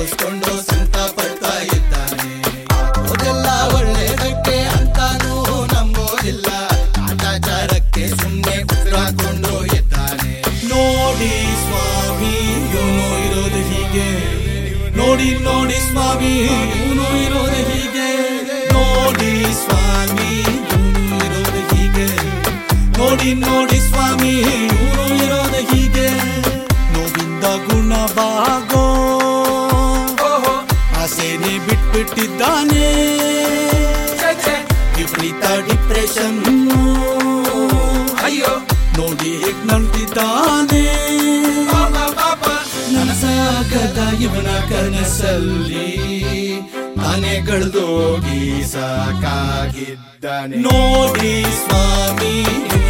ತಪ್ಪಿಸ್ಕೊಂಡು ಸಂತ ಪಡ್ತಾ ಇದ್ದಾನೆ ಆಗೋದೆಲ್ಲ ಒಳ್ಳೆಯದಕ್ಕೆ ಅಂತಾನೂ ನಂಬೋದಿಲ್ಲ ಕಾಟಾಚಾರಕ್ಕೆ ಸುಮ್ಮನೆ ಉಸಿರಾಕೊಂಡು ಇದ್ದಾನೆ ನೋಡಿ ಸ್ವಾಮಿ ಇವನು ಇರೋದು ಹೀಗೆ ನೋಡಿ ನೋಡಿ ಸ್ವಾಮಿ ಇವನು ಇರೋದು ಹೀಗೆ ನೋಡಿ ಸ್ವಾಮಿ ಇವನು ಇರೋದು ಹೀಗೆ ನೋಡಿ ನೋಡಿ ಸ್ವಾಮಿ ಇವನು ಇರೋದು ಹೀಗೆ ನೋವಿಂದ ಗುಣವಾಗೋ ಆಸೆನೆ ಬಿಟ್ಬಿಟ್ಟಿದ್ದಾನೆ ವಿಪರೀತ ಡಿಪ್ರೆಷನ್ ಅಯ್ಯೋ ನೋಡಿ ಹೇಗ್ ನಡ್ತಿದ್ದಾನೆ ನನಸಾಗದ ಇವನ ಕನಸಲ್ಲಿ ತಾನೇ ಕಳೆದೋಗಿ ಸಾಕಾಗಿದ್ದಾನೆ ನೋಡಿ ಸ್ವಾಮಿ